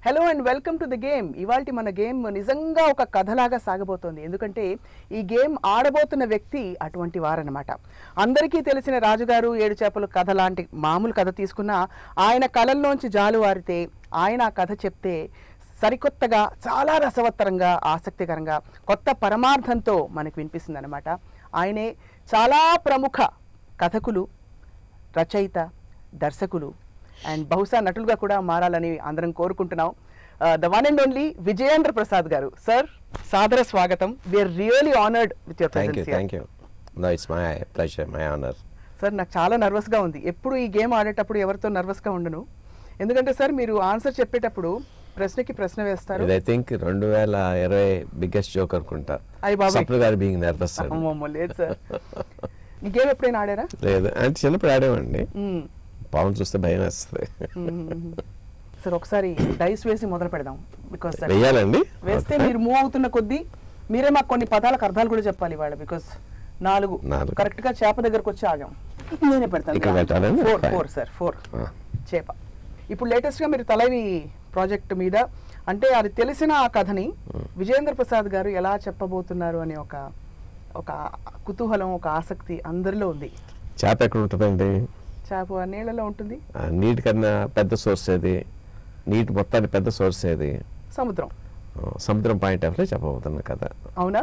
Hello and welcome to the game ఇవాళ మన game నిజంగా ఒక కథలాగా సాగబోతోంది ఎందుకంటే ఈ గేమ్ ఆడబోతున్న వ్యక్తి అటువంటి వారనమాట అందరికీ తెలిసిన రాజుగారు ఏడు చేపలు కథ లాంటి మామూలు కథ తీసుకున్నా ఆయన కళల్లోంచి జాలువారితే ఆయన ఆ కథ చెప్తే సరికొత్తగా చాలా రసవత్తరంగా ఆసక్తికరంగా కొత్త పరమార్థంతో మనకు వినిపిస్తుంది అనమాట ఆయనే చాలా ప్రముఖ కథకులు రచయిత దర్శకులు అండ్ బహుశా నటులుగా కూడా మారాలని అందరం కోరుకుంటున్నాం the one and only Vijayendra Prasad గారు సార్ సాదర స్వాగతం we're really honoured with your Thank you, presence thank you. No, it's my pleasure, my honor. సార్ నాకు చాలా నర్వస్గా ఉంది ఎప్పుడు ఈ గేమ్ ఆడేటప్పుడు ఎవరితో నర్వస్గా ఉండను ఎందుకంటే సార్ మీరు ఆన్సర్ చెప్పేటప్పుడు ప్రశ్నకి ప్రశ్న వేస్తారు ఇది ఐ థింక్ రెండు వేల ఇరవై బిగ్గెస్ట్ జోక్ అనుకుంటా అయ్య బాబాయ్. సప్ల గారు బీయింగ్ నర్వస్ అమ్మమ్మ లేదు సార్ ఈ గేమ్ ఎప్పుడైనా ఆడారా లేదు అంటే చిన్నప్పుడు ఆడేవండి మ్మ్. పావం చూస్తే భయం వేస్తుంది సార్ ఒకసారి డైస్ వేసి మొదలు పెడదాం బికాస్ వెయ్యాలండి వేస్తే మీరు మూవ్ అవుతున్న కొద్దీ మీరే మాకు కొన్ని పదాలకు అర్థాలు కూడా చెప్పాలి ఇవాళ బికాస్ నాలుగు నాలుగు. కరెక్ట్ గా చేప దగ్గరకు వచ్చి ఆగాం నేనే పెడతాను ఇక్కడ పెట్టాలండి? Four Fine. Four sir four Ah. చేప ఇప్పుడు లేటెస్ట్ గా మీరు తలవి ప్రాజెక్ట్ మీద అంటే అది తెలిసిన ఆ కథని విజయేంద్ర ప్రసాద్ గారు ఎలా చెప్పబోతున్నారు అనే ఒక ఒక కుతూహలం ఒక ఆసక్తి అందరిలో ఉంది చేప ఎక్కడ ఉంటుందండి చేప నీళ్ళలో ఉంటుంది ఆ, నీటి కన్నా పెద్ద సోర్స్ ఏది నీటి మొత్తానికి పెద్ద సోర్స్ ఏది సముద్రం ఆ, సముద్రం పాయింట్ ఆఫ్ లో చెప్పబోతున్నా కదా అవునా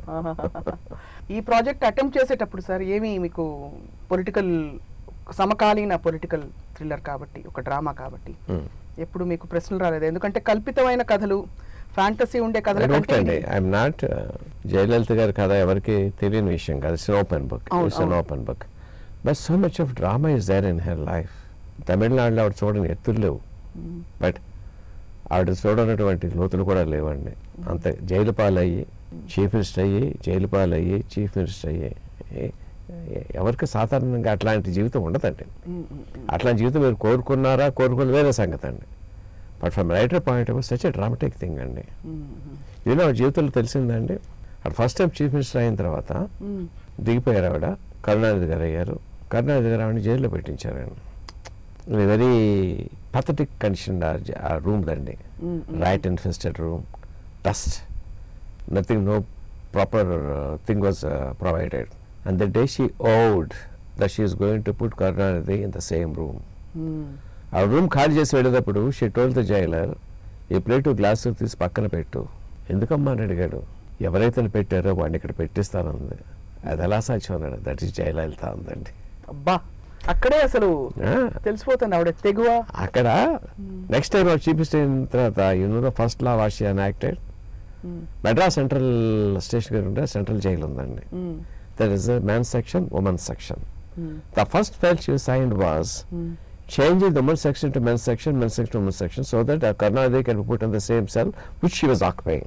ఈ ప్రాజెక్ట్ అటెంప్ట్ చేసేటప్పుడు సార్ ఏమి మీకు పొలిటికల్ సమకాలీన పొలిటికల్ థ్రిల్లర్ కాబట్టి ఒక డ్రామా కాబట్టి ఎప్పుడు మీకు ప్రశ్నలు రాలేదు ఎందుకంటే కల్పితమైన కథలు ఫ్యాంటసీ ఉండే కథల కంటే ఒకటండి ఇది- ఐఎమ్ నాట్ జయలలిత గారి కథ ఎవరికి తెలియని విషయం కాదు ఇట్స్ ఓపెన్ బుక్ అవును, ఇట్స్ అన్ అవును. Open book but so much of drama is there in her life తమిళనాడులో ఆవిడ చూడని ఎత్తులు లేవు మ్మ్. బట్ ఆవిడ చూడనటువంటి లోతులు కూడా లేవండి అంతే జైలు పాలయ్యి చీఫ్ మినిస్టర్ అయ్యి జైలు పాలయ్యి చీఫ్ మినిస్టర్ అయ్యి ఏ- ఏ- ఎవరికి సాధారణంగా అట్లాంటి జీవితం ఉండదండి మ్మ్, మ్మ్, మ్మ్. అట్లాంటి జీవితం మీరు కోరుకున్నారా కోరుకుని వేరే సంగతి అండి but from writer point of such a dramatic thing అండి మ్మ్, మ్మ్. ఇది ఆవిడ జీవితంలో తెలిసిందండి అక్కడ ఫస్ట్ టైం చీఫ్ మినిస్టర్ అయిన తర్వాత మ్మ్. దిగిపోయారు ఆవిడ కరుణానిధి గారు అయ్యారు కరుణానిధి గారు ఆవిడ జైల్లో పెట్టించారండి వెరీ పథటిక్ కండిషన్ ఆ రూమ్ దండి hmm, hmm. Right infested room dust nothing no proper thing was provided and the day she vowed that she is going to put Karunanidhi in the same room hmm. ఆ room ఖాళీ చేసి వెళ్ళేటప్పుడు she told the jailer ఈ plate glass తీసి పక్కన పెట్టు ఎందుకమ్మా అని అడిగాడు ఎవరైతే పెట్టారో వాడిని ఇక్కడ పెట్టిస్తానంది అది ఎలా సాధ్యం అన్నాడు దట్ ఈస్ జయలలిత ఉందండి అబ్బా అక్కడే అసలు ఆ, తెలిసిపోతుంది ఆవిడ తెగువ అక్కడ నెక్స్ట్ టైం వాడు చీఫ్ అయిన తర్వాత you know first law was acted hmm. Madras central station గారు ఉంటే సెంట్రల్ జైలు ఉందండి hmm. There is men section women section hmm. The first file she signed was hmm. changing the women's section to men's section, men's section to women's section, so that uh, Karnataka can be put in the same cell which she was occupying.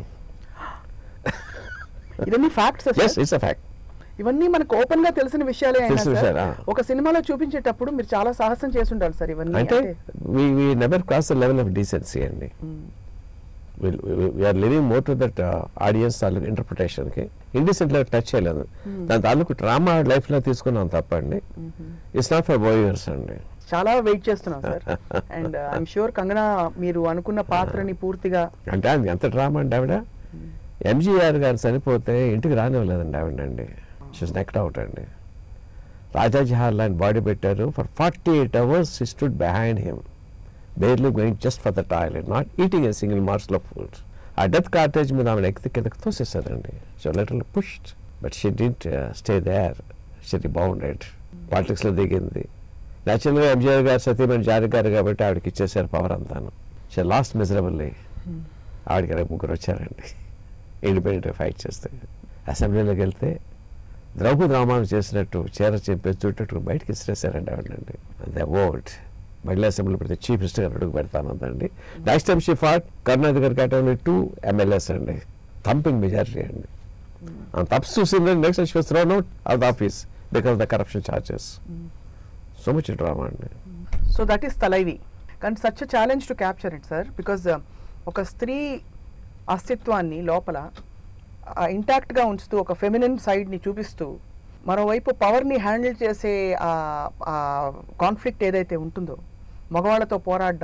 ఇవన్నీ facts Yes, it's a fact. ఇవన్నీ మనకు open గా తెలిసిన విషయాలే అయినా తెలిసిన sir, విషయాలు, ఆ. ఒక సినిమాలో చూపించేటప్పుడు మీరు చాలా సాహసం చేసి ఉండాలి సార్ ఇవన్నీ అంటే అంటే we, we never cross the level of decency అండి hmm. we, we, we are living more to that uh, audience తాలూకు interpretation కి ఇండిసెంట్ లెవెల్ టచ్ చేయలేదు దాని తాలూకు డ్రామా లైఫ్ లో తీసుకున్నాం తప్ప అండి ఇట్స్ నాట్ ఫర్ బోయర్స్ అండి చాలా వెయిట్ చేస్తున్నాం sir and I'm sure Kangana మీరు అనుకున్న పాత్రని పూర్తిగా అంటే అది ఎంత డ్రామా అండి ఆవిడ ఎంజీఆర్ గారు చనిపోతే ఇంటికి రానివ్వలేదండి ఆవిడండి షీస్ నెక్ట్ అవుట్ అండి రాజాజీ హాల్ ఆయన బాడీ పెట్టారు for forty eight hours he stood behind him barely going just for the toilet not eating a single morsel of food ఆ డెత్ కార్టేజ్ మీద ఆమె ఎక్కి కిందకి తోసేసారండి so little pushed but she didn't stay there she bounded పాలిటిక్స్లో దిగింది న్యాచురల్గా ఎంజీఆర్ గారు సతీమణి జారీ గారు కాబట్టి ఆవిడకి ఇచ్చేసారు పవర్ అంతాను షీ లాస్ట్ మిజరబుల్లీ ఆవిడకి రేపు ముగ్గురు వచ్చారండి ఇండిపెండెంట్ ఫైట్ చేస్తే అసెంబ్లీలోకి వెళ్తే ద్రౌపది రామాయణం చేసినట్టు చీర చెప్పేసి చుట్టూ బయటకి ఇసిరేసారండి ఆవిడండి ద ఓట్ మహిళా అసెంబ్లీ పెడితే చీఫ్ మినిస్టర్ గారు అడుగు పెడతానందండి next time she fought Karnataka గారికి అటెండ్ టూ ఎమ్మెల్యేస్ అండి థంపింగ్ మెజారిటీ అండి ఆ తప్పు చూసింది next she was thrown out of the office because the corruption charges so much drama అండి సో దట్ ఈస్ తలైవి కానీ such challenge to capture it sir because ఒక స్త్రీ అస్తిత్వాన్ని లోపల ఇంటాక్ట్గా ఉంచుతూ ఒక ఫెమినిన్ సైడ్ని చూపిస్తూ మరోవైపు పవర్ని హ్యాండిల్ చేసే కాన్ఫ్లిక్ట్ ఏదైతే ఉంటుందో మగవాళ్ళతో పోరాడడం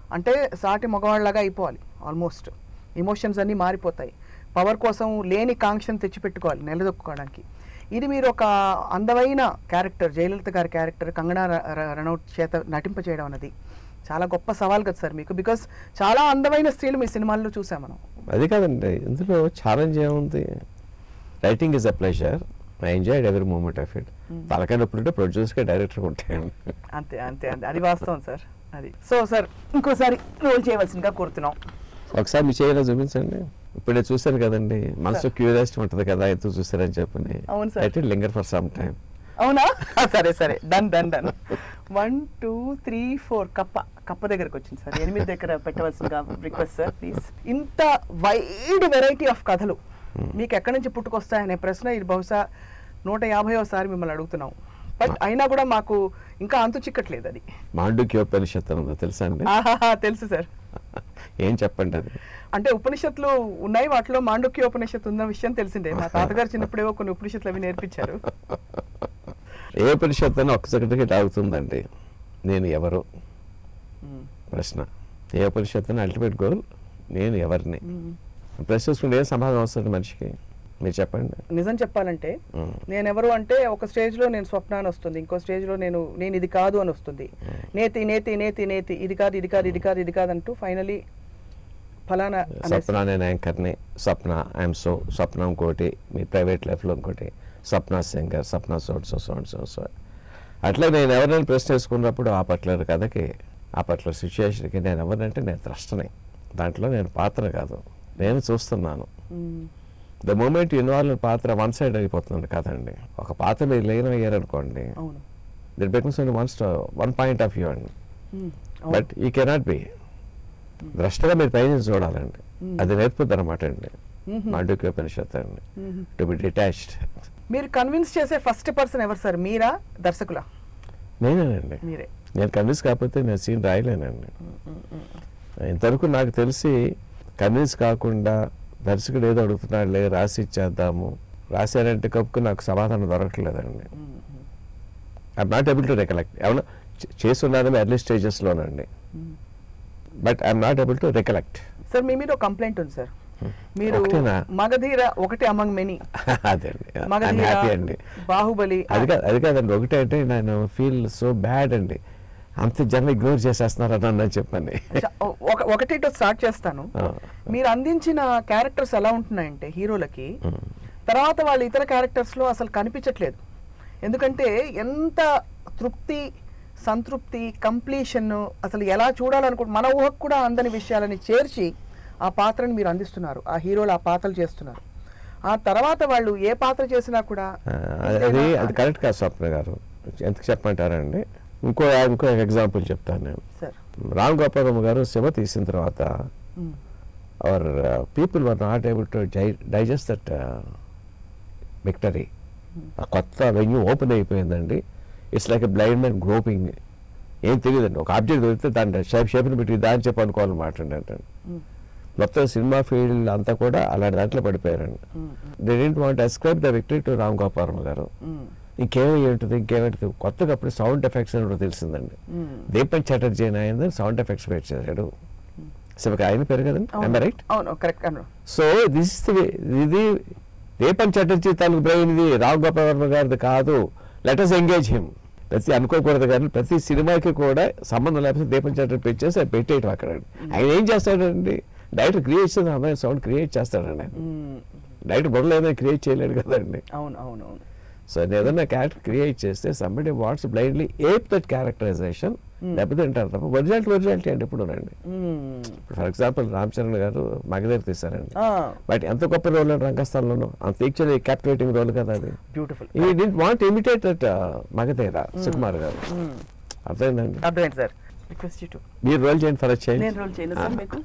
అంటే సాటి మగవాళ్ళలాగా అయిపోవాలి ఆల్మోస్ట్ ఎమోషన్స్ అన్నీ మారిపోతాయి పవర్ కోసం లేని కాంక్షను తెచ్చిపెట్టుకోవాలి నిలదొక్కుకోవడానికి ఇది మీరు ఒక అందమైన క్యారెక్టర్ జయలలిత గారి క్యారెక్టర్ కంగనా ర- ర- రనౌత్ చేత నటింపచేయడం అన్నది చాలా గొప్ప సవాల్ కదా సార్ మీకు బికాస్ చాలా అందమైన స్త్రీలు మీ సినిమాల్లో చూసాం మనం అది కాదండి ఇందులో ఛాలెంజ్ ఏముంది writing is a pleasure I enjoyed every moment of it తలకాయ నొప్పులు ఉంటే ప్రొడ్యూసర్గా డైరెక్టర్ ఉంటాయండి అంతే అంతే అంతే అది వాస్తవం సార్ అది సో సార్ ఇంకోసారి రోల్ చేయవలసిందిగా కోరుతున్నాం ఒకసారి మీ చేయలో చూపించండి ఇప్పుడు నేను చూశాను కదండి మనసు క్యూరియాసిటీ ఉంటుంది కదా ఎందుకు చూసారని చెప్పని అవును సార్. అయితే లింగర్ ఫర్ సమ్ టైం అవునా సరే సరే done done done one two three four కప్ప కప్ప దగ్గరకు వచ్చింది సార్ ఎనిమిది దగ్గర పెట్టవలసిందిగా రిక్వెస్ట్ సార్ ప్లీజ్ ఇంత వైడ్ వెరైటీ ఆఫ్ కథలు మీకు ఎక్కడి నుంచి పుట్టుకొస్తాయనే ప్రశ్న ఇది బహుశా నూట యాభైవసారి మిమ్మల్ని అడుగుతున్నాం బట్ అయినా కూడా మాకు ఇంకా అంతు చిక్కట్లేదు అది మాండుక్యోపనిషత్తు ఉందో తెలుసా అండి ఆహాహా, తెలుసు సార్ ఏం చెప్పండి అది అంటే ఉపనిషత్తులు ఉన్నాయి వాటిలో మాండుక్య ఉపనిషత్తు ఉన్న విషయం తెలిసిందే మా తాతగారు చిన్నప్పుడేవో కొన్ని ఉపనిషత్తులు అవి నేర్పించారు ఏ ఉపనిషత్తు అని ఒక్కసారికి తాగుతుందండి నేను ఎవరు మ్మ్. ప్రశ్న ఏ ఉపనిషత్తు అని అల్టిమేట్ గోల్ నేను ఎవరిని మ్మ్. ప్రశ్న చూసుకుంటే ఏం సమాధానం వస్తుంది మనిషికి మీరు చెప్పండి నిజం చెప్పాలంటే మ్మ్. నేను ఎవరు అంటే ఒక స్టేజ్ లో నేను స్వప్న అని వస్తుంది ఇంకో స్టేజ్ లో నేను నేను ఇది కాదు అని వస్తుంది నేతి నేతి నేతి నేతి ఇది కాదు ఇది కాదు ఇది కాదు ఇది కాదు అంటూ ఫైనలీ ఫలానా అనేసి- స్వప్న నేను యాంకర్ని స్వప్న ఐఎమ్ సో స్వప్న ఇంకోటి మీ ప్రైవేట్ లైఫ్లో ఇంకోటి స్వప్న సింగర్ స్వప్న సోట్ సో సో సో సో అట్లా నేను ఎవరైనా ప్రశ్న వేసుకున్నప్పుడు ఆ పర్టికులర్ కథకి ఆ పర్టికులర్ సిచ్యుయేషన్కి నేను ఎవరినంటే నేను ద్రష్టని దాంట్లో నేను పాత్ర కాదు నేను చూస్తున్నాను మ్మ్. ద మూమెంట్ ఇన్వాల్వ్ పాత్ర వన్ సైడ్ అయిపోతుంది కదండి ఒక పాత్ర మీరు లేని అయ్యారనుకోండి అవును it becomes only one one point of view అండి మ్మ్. అవును. బట్ ఈ కెనాట్ బి ద్రష్టగా మీరు పైన చూడాలండి అది నేర్పుద్ది అనమాట అండి మ్మ్. మాండూక్యోపనిషత్తు అండి మ్మ్. టు బి డిటాచ్డ్ మీరు కన్విన్స్ చేసే ఫస్ట్ పర్సన్ ఎవరు సార్ మీరా దర్శకులా నేనేనండి మీరే నేను కన్విన్స్ కాకపోతే నేను సీన్ రాయలేనండి ఇంతవరకు నాకు తెలిసి కన్విన్స్ కాకుండా దర్శకుడు ఏదో అడుగుతున్నాడులే రాసి ఇచ్చేద్దాము రాశారంటే కప్పుకు నాకు సమాధానం దొరకట్లేదండి I'm not able to recollect ఏమన్నా చే- చేస్తున్నాను ఎర్లీ స్టేజెస్లోనండి but I'm not able to recollect sir మీ మీద ఒక కంప్లైంట్ ఉంది సార్ మీరు ఒకటేనా? మగధీర ఒకటి అమంగ్ మెనీ అదండి ఐఎమ్ మగధీర హ్యాపీ అండి బాహుబలి అది కాదు అది కాదండి ఒకటే అంటే నేను ఫీల్ సో బ్యాడ్ అండి అంత జనం ఇగ్నోర్ చేసేస్తున్నారు అని అని చెప్పండి చ- ఒక ఒకటితో స్టార్ట్ చేస్తాను ఆ. మీరు అందించిన క్యారెక్టర్స్ ఎలా ఉంటున్నాయంటే హీరోలకి మ్మ్. తర్వాత వాళ్ళ ఇతర క్యారెక్టర్స్ లో అసలు కనిపించట్లేదు ఎందుకంటే ఎంత తృప్తి సంతృప్తి కంప్లీషన్ అసలు ఎలా చూడాలనుకుంటు మన ఊహకు కూడా అందని విషయాలని చేర్చి ఆ పాత్రని మీరు అందిస్తున్నారు ఆ హీరోలు ఆ పాత్రలు చేస్తున్నారు ఆ తర్వాత వాళ్ళు ఏ పాత్ర చేసినా కూడా ఆ, అది- అది అది కరెక్ట్ కాదు స్వప్న గారు ఎందుకు చెప్పమంటారండి ఇంకో ఇంకో ఎగ్జాంపుల్ చెప్తాను నేను సార్ రామ్ గోపాలమ్మ గారు శివ తీసిన తర్వాత our people were not able to digest that victory ఆ కొత్త వెన్యూ ఓపెన్ అయిపోయిందండి it's like blind man groping ఏం తెలియదండి ఒక ఆబ్జెక్ట్ దొరికితే దాన్ని షేప్ షేప్ని పెట్టి దాన్ని చెప్పి అనుకోవాలన్నమాట అంటే మొత్తం సినిమా ఫీల్డ్ అంతా కూడా అలాంటి దాంట్లో పడిపోయారండి they didn't want ascribe the victory to Ram Gopalamma గారు ఇంకేమై ఉంటుంది ఇంకేమైంటుంది కొత్తగా అప్పుడు సౌండ్ ఎఫెక్ట్స్ అని కూడా తెలిసిందండి దీపక్ చటర్జీ అని ఆయన సౌండ్ ఎఫెక్ట్స్ పెట్టాడు శివకి ఆయన పేరు కదండి రైట్ అవును కరెక్ట్ అను సో దిస్ ఇది దీపక్ చటర్జీ తనకు బ్రెయిన్ ఇది రామ్ గోపాల్ వర్మ గారిది కాదు లెట్ అస్ ఎంగేజ్ హిమ్ ప్రతి అనుకోకూడదు కానీ ప్రతి సినిమాకి కూడా సంబంధం లేకపోతే దీపక్ చటర్జీ పెట్టేసి అది పెట్టేయటం అక్కడ ఆయన ఏం చేస్తాడండి డైరెక్ట్ క్రియేట్ చేసిన అమ్మాయి సౌండ్ క్రియేట్ చేస్తాడండి ఆయన డైరెక్ట్ బుర్రలో ఏదైనా క్రియేట్ చేయలేడు కదండి అవును అవును అవును సో నేను ఏదైనా క్యారెక్టర్ క్రియేట్ చేస్తే somebody wants blindly ape that characterization లేకపోతే అంటారు తప్ప ఒరిజినాలిటీ ఒరిజినాలిటీ అంటే ఇప్పుడు అండి మ్మ్. ఇప్పుడు ఫర్ ఎగ్జాంపుల్ రామ్ చరణ్ గారు మగధీర తీశారండి ఆ, బట్ ఎంత గొప్ప రోల్ అండి రంగస్థలంలోనూ అంత ఈక్చువల్లీ క్యాప్టివేటింగ్ రోల్ కదా అది బ్యూటిఫుల్ ఈ didn't want imitate that Magadheera Sukumar గారు మ్మ్. అర్థమైందండి అర్థమైంది సార్ రిక్వెస్ట్ యూ టు మీరు రోల్ చేయండి ఫర్ చేయండి నేను రోల్ చేయను సార్ మీకు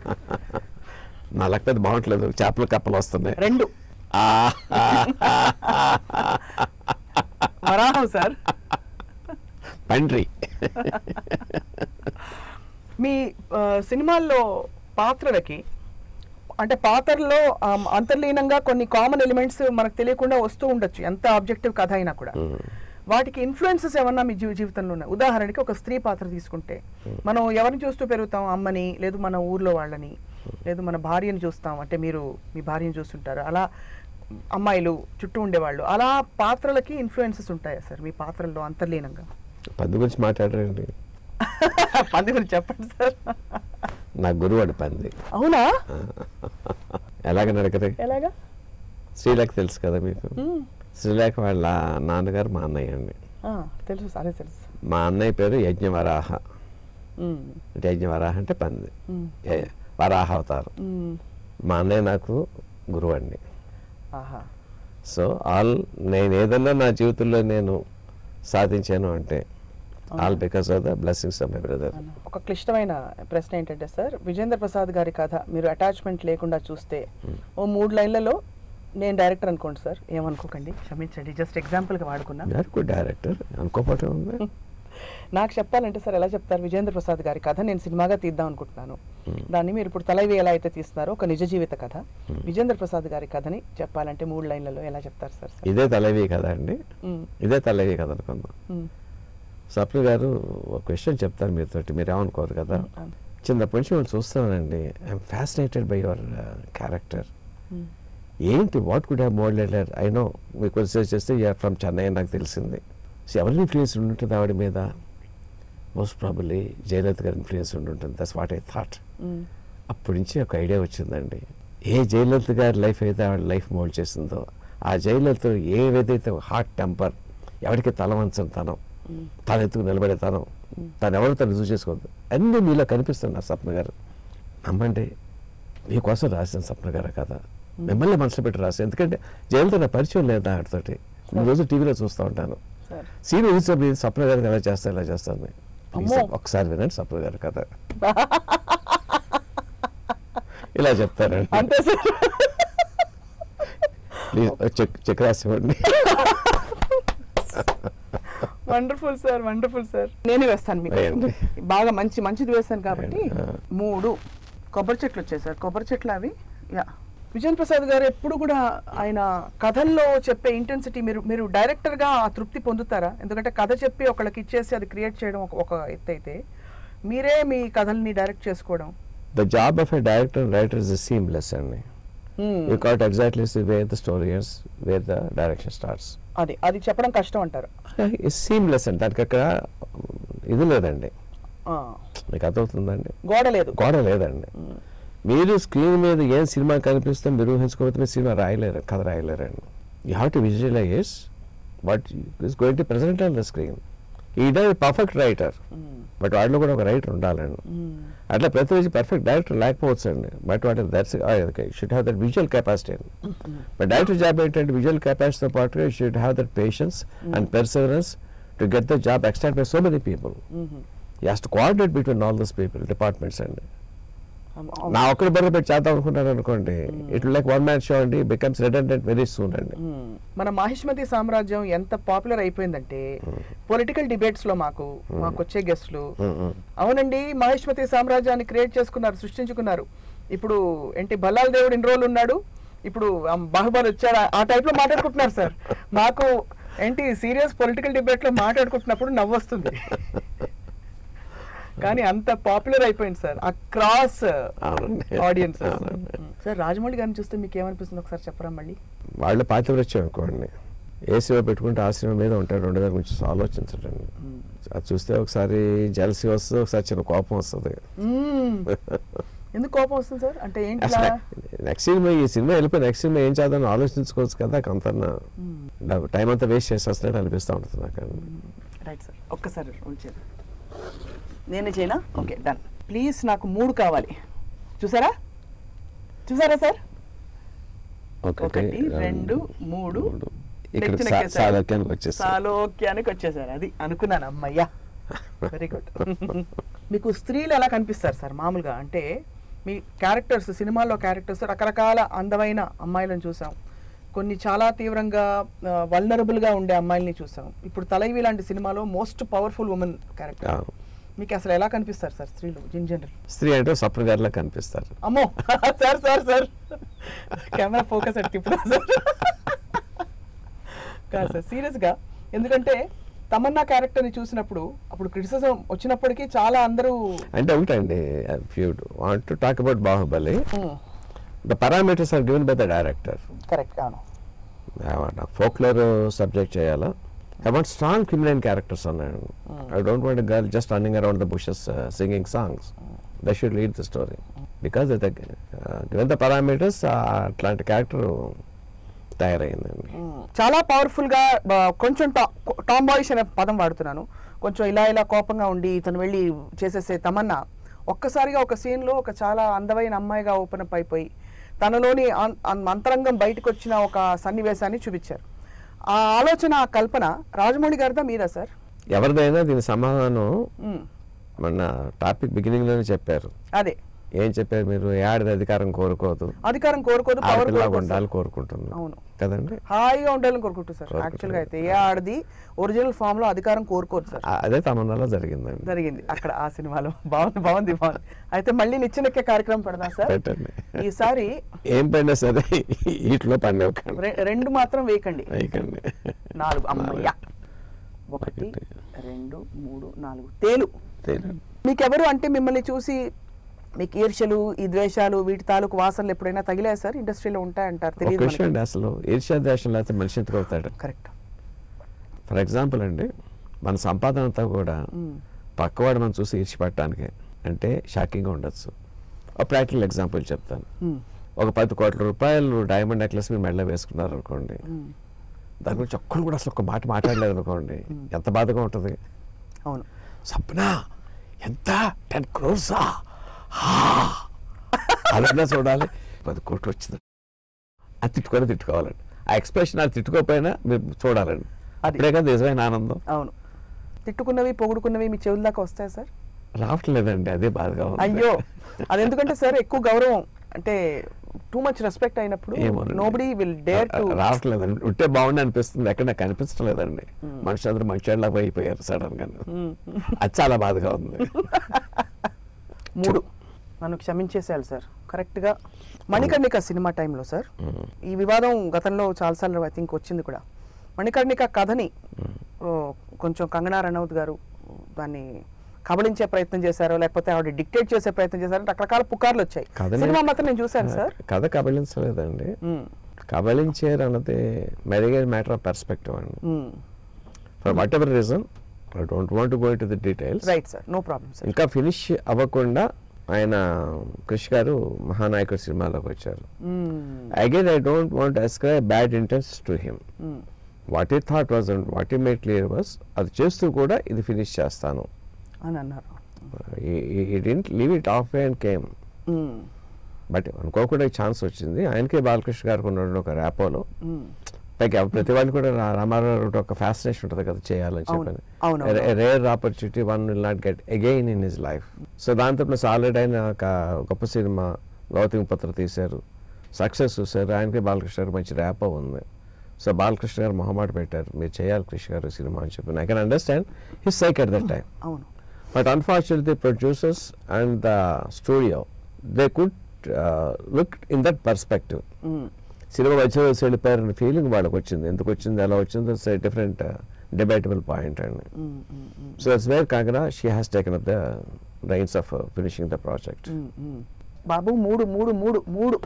నా లెక్క బాగుంటలేదు చేపలు కప్పలు వస్తున్నాయి రెండు ఆ, వరాహం సార్ పండ్రి మీ ఆ, సినిమాల్లో పాత్రలకి అంటే పాత్రలో ఆమ్, అంతర్లీనంగా కొన్ని కామన్ ఎలిమెంట్స్ మనకు తెలియకుండా వస్తూ ఉండొచ్చు ఎంత ఆబ్జెక్టివ్ కథ అయినా కూడా వాటికి ఇన్ఫ్లుయెన్సెస్ ఏమన్నా మీ జీవ జీవితంలో ఉన్నాయి ఉదాహరణకి ఒక స్త్రీ పాత్ర తీసుకుంటే మనం ఎవరిని చూస్తూ పెరుగుతాం అమ్మని లేదు మన ఊర్లో వాళ్ళని లేదు మన భార్యను చూస్తాం అంటే మీరు మీ భార్యను చూస్తుంటారు అలా అమ్మాయిలు చుట్టూ ఉండేవాళ్ళు అలా పాత్రలకి ఇన్ఫ్లుయెన్సెస్ ఉంటాయా సార్ మీ పాత్రల్లో అంతర్లీనంగా పంది గురించి మాట్లాడారండి పంది గురించి చెప్పండి సార్ నా గురువాడు పంది అవునా ఎలాగ నడకరే ఎలాగా శ్రీలేఖ తెలుసు కదా మీకు మ్మ్. శ్రీలేఖ వాళ్ళ నాన్నగారు మా అన్నయ్య అండి ఆ, తెలుసు అదే తెలుసు మా అన్నయ్య పేరు యజ్ఞవరాహ మ్మ్. అంటే యజ్ఞవరాహ అంటే పంది మ్మ్. ఏ- వరాహ అవతారం మ్మ్. మా అన్నయ్య నాకు గురువు అండి ఆహా సో ఆల్ నేను ఏదన్నా నా జీవితంలో నేను సాధించాను అంటే all because of the blessings of my brother ఒక క్లిష్టమైన ప్రశ్న ఏంటంటే సార్ విజేంద్ర ప్రసాద్ గారి కథ మీరు అటాచ్మెంట్ లేకుండా చూస్తే ఓ మూడు లైన్లలో నేను డైరెక్టర్ అనుకోండి సార్ ఏమనుకోకండి క్షమించండి జస్ట్ ఎగ్జాంపుల్గా వాడుకున్నా గారు గుడ్ డైరెక్టర్ అనుకోపోవటం ఉంది నాకు చెప్పాలంటే సార్ ఎలా చెప్తారు విజేంద్ర ప్రసాద్ గారి కథ నేను సినిమాగా తీద్దాం అనుకుంటున్నాను దాన్ని మీరు ఇప్పుడు తలైవి ఎలా అయితే తీస్తున్నారో ఒక నిజ జీవిత కథ విజేంద్ర ప్రసాద్ గారి కథని చెప్పాలంటే మూడు లైన్లలో ఎలా చెప్తారు సార్ సార్ ఇదే తలవి కదా అండి మ్మ్. ఇదే తలవి కదా అనుకుందాం మ్మ్. స్వప్న గారు ఒక విషయం చెప్తారు మీతోటి మీరు ఏమనుకోరు కదా మ్మ్. చిన్నప్పటి నుంచి వాళ్ళు చూస్తానండి I'm fascinated by your character hmm. ఏంటి what could have moderator I know మీకు రీసెర్చ్ చేస్తే యూఆర్ ఫ్రమ్ చెన్నై అని నాకు తెలిసింది సో ఎవరి ఇన్ఫ్లుయెన్స్ ఉండుంటుంది ఆవిడ మీద మోస్ట్ ప్రాబుల్లీ జయలలిత గారి ఇన్ఫ్లుయెన్స్ ఉండుంటుంది that's what I thought hmm. అప్పటి నుంచి ఒక ఐడియా వచ్చిందండి ఏ జయలలిత గారి లైఫ్ అయితే ఆవిడ లైఫ్ మోల్డ్ చేసిందో ఆ జయలలిత ఏదైతే హార్ట్ టెంపర్ ఎవరికి తలవంచని తనం మ్మ్. తన ఎత్తుకు నిలబడే తనం తను ఎవరు తను రుజువు చేసుకోవద్దు అన్నీ మీలో కనిపిస్తున్నారు స్వప్న గారు నమ్మండి మీకోసం రాసిన స్వప్న గారు కదా మిమ్మల్ని మనసులో పెట్టి రాశాను ఎందుకంటే జయలలిత నా పరిచయం లేదా ఆవిడతోటి ఈ రోజు టీవీలో చూస్తూ ఉంటాను సార్ సీన్ చూసినప్పుడు ఇది స్వప్న గారు ఎలా చేస్తా ఎలా చేస్తాను Please, అమ్మో. ఒకసారి వినండి స్వప్న గారు కథ ఇలా చెప్తారండి అంతే సార్ ప్లీజ్ చెక్ చెక్ రాసి ఇవ్వండి వండర్ఫుల్ సార్ వండర్ఫుల్ సార్ నేనే వేస్తాను మీకు వేయండి. బాగా మంచి మంచిది వేస్తాను కాబట్టి వేయండి. ఆ. మూడు కొబ్బరి చెట్లు వచ్చాయి సార్ కొబ్బరి చెట్లు అవి యా విజయన్ ప్రసాద్ గారు ఎప్పుడు కూడా ఆయన కథల్లో చెప్పే ఇంటెన్సిటీ మీరు మీరు డైరెక్టర్గా ఆ తృప్తి పొందుతారా ఎందుకంటే కథ చెప్పి ఒకళ్ళకి ఇచ్చేసి అది క్రియేట్ చేయడం ఒక ఒక ఎత్తు అయితే మీరే మీ కథల్ని డైరెక్ట్ చేసుకోవడం the job of a director and writer is seamless అండి Hmm. You caught exactly where the story years where the direction starts అది అది చెప్పడం కష్టం అంటారు సీమ్లెస్ అండి దానికి అక్కడ ఇది లేదండి ఆ, మీకు అర్థమవుతుందండి గోడ లేదు గోడ లేదండి మీరు స్క్రీన్ మీద ఏం సినిమా కనిపిస్తే మీరు ఊహించుకోకపోతే మీరు సినిమా రాయలేరు కథ రాయలేరండి you have to visualize but is going to present on the screen ఈడ పర్ఫెక్ట్ రైటర్ Hmm. బట్ వాటిలో కూడా ఒక రైటర్ ఉండాలండి Hmm. అట్లా ప్రతి రోజు పర్ఫెక్ట్ డైరెక్టర్ లేకపోవచ్చు అండి but what that's should have that visual capacity but director job ఏంటంటే విజువల్ కెపాసిటీతో పాటుగా should have that patience and perseverance to get the job extend by so many people Mhm. You has to coordinate between all those people departments అండి అవును. నా ఒక్కరి బర్రె పెట్టి చేద్దాం అనుకున్నాను అనుకోండి it like one man show అండి బికమ్స్ రెడెండెంట్ వెరీ సూన్ అండి మ్మ్. మన మహిష్మతి సామ్రాజ్యం ఎంత పాపులర్ అయిపోయిందంటే పొలిటికల్ డిబేట్స్ లో మాకు మాకు వచ్చే గెస్ట్లు అవునండి మహిష్మతి సామ్రాజ్యాన్ని క్రియేట్ చేసుకున్నారు సృష్టించుకున్నారు ఇప్పుడు ఏంటి బల్లాల దేవుడు ఇన్ని రోజులు ఉన్నాడు ఇప్పుడు ఆ బాహుబలి వచ్చాడు ఆ- ఆ టైప్ లో మాట్లాడుకుంటున్నారు సార్ మాకు ఏంటి సీరియస్ పొలిటికల్ డిబేట్ లో మాట్లాడుకుంటున్నప్పుడు నవ్వొస్తుంది కానీ అంత పాపులర్ అయిపోయింది సార్ అక్రాస్ అవునండి. ఆడియన్స్ అవునండి. సార్ రాజమౌళి గారిని చూస్తే మీకు ఏమనిపిస్తుంది ఒకసారి చెప్పరా మళ్ళీ వాళ్ళ పాతివృత్యం అనుకోండి ఏ సినిమా పెట్టుకుంటే ఆ సినిమా మీద ఉంటాడు రెండు దాని గురించి ఆలోచించడండి అది చూస్తే ఒకసారి జలసి వస్తుంది ఒకసారి చిన్న కోపం వస్తుంది మ్మ్. ఎందుకు కోపం వస్తుంది సార్ అంటే ఏంటి ఇలా? అసలు నెక్స్ట్ సినిమా ఈ సినిమా వెళ్ళిపోయి నెక్స్ట్ సినిమా ఏం చేద్దాం ఆలోచించుకోవచ్చు కదా అంత టైం అంతా వేస్ట్ చేసేస్తున్నట్టు అనిపిస్తూ ఉంటుంది నాకు రైట్ సార్ ఒక్కసారి ఉంచారు నేనే చేయనా ఓకే డన్ ప్లీజ్ నాకు మూడు కావాలి చూసారా చూసారా సార్ ఒకటి రెండు మూడు ఇక్కడ నెత్తిన సా- ఎక్కేశారు. సాలోక్యానికి వచ్చేసి సాలోక్యానికి వచ్చేసారు అది అనుకున్నాను అమ్మయ్యా వెరీ గుడ్ మీకు స్త్రీలు ఎలా కనిపిస్తారు సార్ మామూలుగా అంటే మీ క్యారెక్టర్స్ సినిమాల్లో క్యారెక్టర్స్ రకరకాల అందమైన అమ్మాయిలను చూసాం కొన్ని చాలా తీవ్రంగా వల్నరబుల్గా ఉండే అమ్మాయిల్ని చూసాం ఇప్పుడు తలైవి లాంటి సినిమాలో మోస్ట్ పవర్ఫుల్ ఉమెన్ క్యారెక్టర్ మీకు అసలు ఎలా కనిపిస్తారు సార్ స్త్రీలు ఇన్ జనరల్ స్త్రీ అంటే సప్న గారిలా కనిపిస్తారు అమ్మో sir sir sir camera focus అట్టి ఇప్పుడు సార్ కాదు సార్ సీరియస్గా ఎందుకంటే తమన్నా క్యారెక్టర్ ని చూసినప్పుడు అప్పుడు క్రిటిసిజం వచ్చినప్పటికీ చాలా అందరూ అంటే ఒకటండి you want to talk about Baahubali the parameters are given by the director correct అవును ఫోక్లర్ సబ్జెక్ట్ చేయాలా I want strong feminine characters అన్నాడు I don't want girl just running around the bushes singing songs the should lead the story because given the parameters అట్లాంటి character తయారైందండి చాలా powerful గా బ- కొంచెం Tom boyish అనే పదం వాడుతున్నాను కొంచెం ఇలా ఇలా కోపంగా ఉండి ఇతను వెళ్ళి చేసేసే తమన్నా ఒక్కసారిగా ఒక scene లో ఒక చాలా అందమైన అమ్మాయిగా ఓపెన్ అప్ అయిపోయి తనలోని అన్- అన్- అంతరంగం బయటకు వచ్చిన ఒక సన్నివేశాన్ని చూపించారు ఆ ఆలోచన ఆ కల్పన రాజమౌళి గారిదా మీరా సార్ ఎవరిదైనా దీని సమాధానం మ్మ్. మన టాపిక్ బిగినింగ్ లోనే చెప్పారు అదే ఏం చెప్పారు మీరు ఏడాది అధికారం కోరుకోదు అధికారం కోరుకోదు పవర్ ఆడపిల్లగా కోరుకోదు ఉండాలి సార్. కోరుకుంటున్నాను అవును కదండి హాయిగా ఉండాలని కోరుకుంటుంది సార్ కోరుకుంటుంది. యాక్చువల్గా అయితే ఏ ఆడది ఒరిజినల్ ఫామ్ లో అధికారం కోరుకోదు సార్ ఆ- అదే తమన్నాలో జరిగిందండి జరిగింది అక్కడ ఆ సినిమాలో బాగుంది బాగుంది బాగుంది అయితే మళ్ళీ నిచ్చెనెక్కే కార్యక్రమం పెడదాం సార్ పెట్టండి ఈసారి ఏం పడినా సరే వీటిలో పండివ్వకండి రె- రెండు మాత్రం వేయకండి వేయకండి నాలుగు అమ్మయ్య ఒకటి రెండు మూడు నాలుగు తేలు తేలండి. మీకెవరు అంటే మిమ్మల్ని చూసి మీకు ఈర్ష్యలు ఈ ద్వేషాలు వీటి తాలూకు వాసనలు ఎప్పుడైనా తగిలాయి సార్ ఇండస్ట్రీలో ఉంటాయంటారు ఒక తెలియదు విషయం అండి అసలు ఈర్ష్యా దేశం లేకపోతే మనిషి ఎందుకు అవుతాడు కరెక్ట్ ఫర్ ఎగ్జాంపుల్ అండి మన సంపాదన అంతా కూడా పక్కవాడు మనం చూసి ఈర్చిపడటానికి అంటే షాకింగ్గా ఉండొచ్చు ఒక ప్రాక్టికల్ ఎగ్జాంపుల్ చెప్తాను ఒక పది కోట్ల రూపాయలు డైమండ్ నెక్లెస్ మీరు మెడలో వేసుకున్నారు అనుకోండి దాని గురించి ఒక్కరు కూడా అసలు ఒక మాట మాట్లాడలేదు అనుకోండి ఎంత బాధగా ఉంటుంది అవును సప్నా ఎంత టెన్ క్రోర్సా అదన్నా చూడాలి పది కోట్లు వచ్చింది అది తిట్టుకొని తిట్టుకోవాలండి ఆ ఎక్స్ప్రెషన్ అది తిట్టుకోకపోయినా మీరు చూడాలండి అది. అప్పుడే కదా నిజమైన ఆనందం అవును తిట్టుకున్నవి పొగుడుకున్నవి మీ చెవుల దాకా వస్తాయి సార్ రావట్లేదండి అదే బాధగా ఉంది అయ్యో అది ఎందుకంటే సార్ ఎక్కువ గౌరవం అంటే టూ మచ్ రెస్పెక్ట్ అయినప్పుడు ఏమోనండి. నోబడి విల్ డేర్ టు రావట్లేదండి ఉంటే బాగుండి అనిపిస్తుంది ఎక్కడ నాకు కనిపించడం లేదండి మనుషులు అందరూ మంచిగా అయిపోయారు సడన్ గా అది చాలా బాధగా ఉంది మూడు నన్ను క్షమించేసేయాలి సార్ కరెక్ట్ గా మణికర్ణిక సినిమా టైంలో సార్ ఈ వివాదం గతంలో చాలాసార్లు ఐ థింక్ వచ్చింది కూడా మణికర్ణిక కథని ఓ, కొంచెం కంగనా రనౌత్ గారు దాన్ని కబళించే ప్రయత్నం చేశారో లేకపోతే ఆవిడ డిక్టేట్ చేసే ప్రయత్నం చేశారో రకరకాల పుకార్లు వచ్చాయి కథని- సినిమా మాత్రం నేను చూశాను సార్ కథ కబలించలేదండి మ్మ్. కబలించారు అన్నది మెరుగే మ్యాటర్ ఆఫ్ పర్స్పెక్టివ్ అండి మ్మ్. For whatever reason I don't want go to the details right sir no problem sir ఇంకా ఫినిష్ అవ్వకుండా ఆయన క్రిష్ గారు మహానాయకుడు సినిమాలోకి వచ్చారు మ్మ్. Again I don't want ascribe bad intents to him hmm. What he thought was what he made clear was అది చేస్తూ కూడా ఇది ఫినిష్ చేస్తాను అని అన్నారు he didn't leave it off and came hmm. But అనుకోకుండా ఛాన్స్ వచ్చింది ఆయనకే బాలకృష్ణ గారికి ఉన్న ఒక ర్యాపోలో మ్మ్. పైగా ప్రతి వాళ్ళు కూడా రా- రామారావు గారు ఒక ఫ్యాసినేషన్ ఉంటుంది కదా చేయాలని అవును, చెప్పని అవును, అవును. Rare opportunity one will not get again in his life so దాంతో ప్లస్ ఆల్రెడీ ఆయన ఒక గొప్ప సినిమా గౌతమి పుత్ర తీశారు సక్సెస్ చూశారు ఆయనకి బాలకృష్ణ గారు మంచి ర్యాప్ ఉంది సో బాలకృష్ణ గారు మొహమాట పెట్టారు మీరు చేయాలి కృష్ణ గారు ఈ సినిమా అని చెప్పి I can understand his psyche at that time అవును But unfortunately, the producers and the studio, they could uh, look in that perspective. మ్మ్. సినిమా మధ్యలో వేసి వెళ్ళిపోయారన్న ఫీలింగ్ వాళ్ళకి వచ్చింది ఎందుకు వచ్చింది ఎలా వచ్చింది ఇట్స్ డిఫరెంట్ డిబేటబుల్ పాయింట్ అండి మ్మ్. మ్మ్. మ్మ్. సో ఇట్స్ వేర్ కాకరా she has taken up the reins of finishing the project hmm. Hmm. బాబు మూడు మూడు మూడు మూడు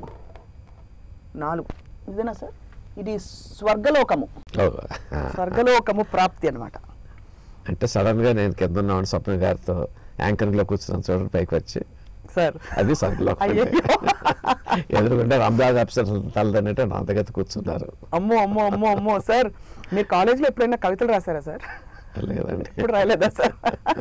నాలుగు ఇదేనా సార్ ఇది స్వర్గలోకము స్వర్గలోకము ప్రాప్తి అన్నమాట అంటే సడన్ గా నేను కింద ఉన్నాను స్వప్న గారితో యాంకరింగ్ లో కూర్చున్నాను చూడండి పైకి వచ్చి సార్ అది సర్కిల్ అయ్యయ్యో. ఎదురుకుంటే రామదాస్ ఆఫీసర్ తలదన్నట్టు నా దగ్గర కూర్చున్నారు అమ్మో అమ్మో అమ్మో అమ్మో సార్ మీరు కాలేజీలో ఎప్పుడైనా కవితలు రాశారా సార్ లేదండి ఇప్పుడు రాయలేదా సార్